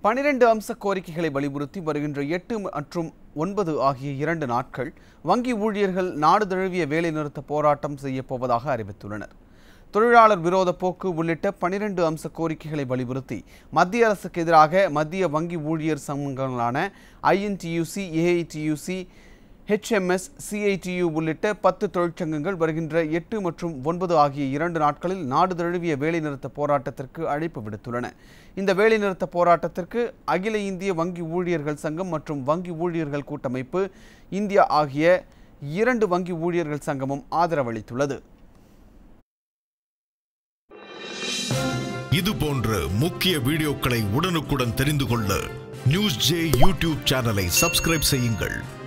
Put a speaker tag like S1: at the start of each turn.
S1: பனிரெண்டு அம்ச கோரிக்கைகளை வலியுறுத்தி வருகின்ற எட்டு மற்றும் ஒன்பது ஆகிய இரண்டு நாட்கள் வங்கி ஊழியர்கள் நாடு தழுவிய வேலைநிறுத்த போராட்டம் செய்யப் போவதாக அறிவித்துள்ளனர் தொழிலாளர் விரோத போக்கு உள்ளிட்ட பனிரெண்டு அம்ச கோரிக்கைகளை வலியுறுத்தி மத்திய அரசுக்கு எதிராக மத்திய வங்கி ஊழியர் சங்கங்களான ஐஎன்டியூசி ஏஐடியூசி ஹெச்எம்எஸ் சிஐடியு உள்ளிட்ட பத்து தொழிற்சங்கங்கள் வருகின்ற எட்டு மற்றும் ஒன்பது ஆகிய இரண்டு நாட்களில் நாடு தழுவிய வேலைநிறுத்த போராட்டத்திற்கு அழைப்பு விடுத்துள்ளன இந்த வேலைநிறுத்த போராட்டத்திற்கு அகில இந்திய வங்கி ஊழியர்கள் சங்கம் மற்றும் வங்கி ஊழியர்கள் கூட்டமைப்பு இந்தியா ஆகிய இரண்டு வங்கி ஊழியர்கள் சங்கமும் ஆதரவளித்துள்ளது
S2: இது போன்ற முக்கிய வீடியோக்களை உடனுக்குடன் தெரிந்து கொள்ள நியூஸ் ஜே யூடியூப் சேனலை சப்ஸ்கிரைப் செய்யுங்கள்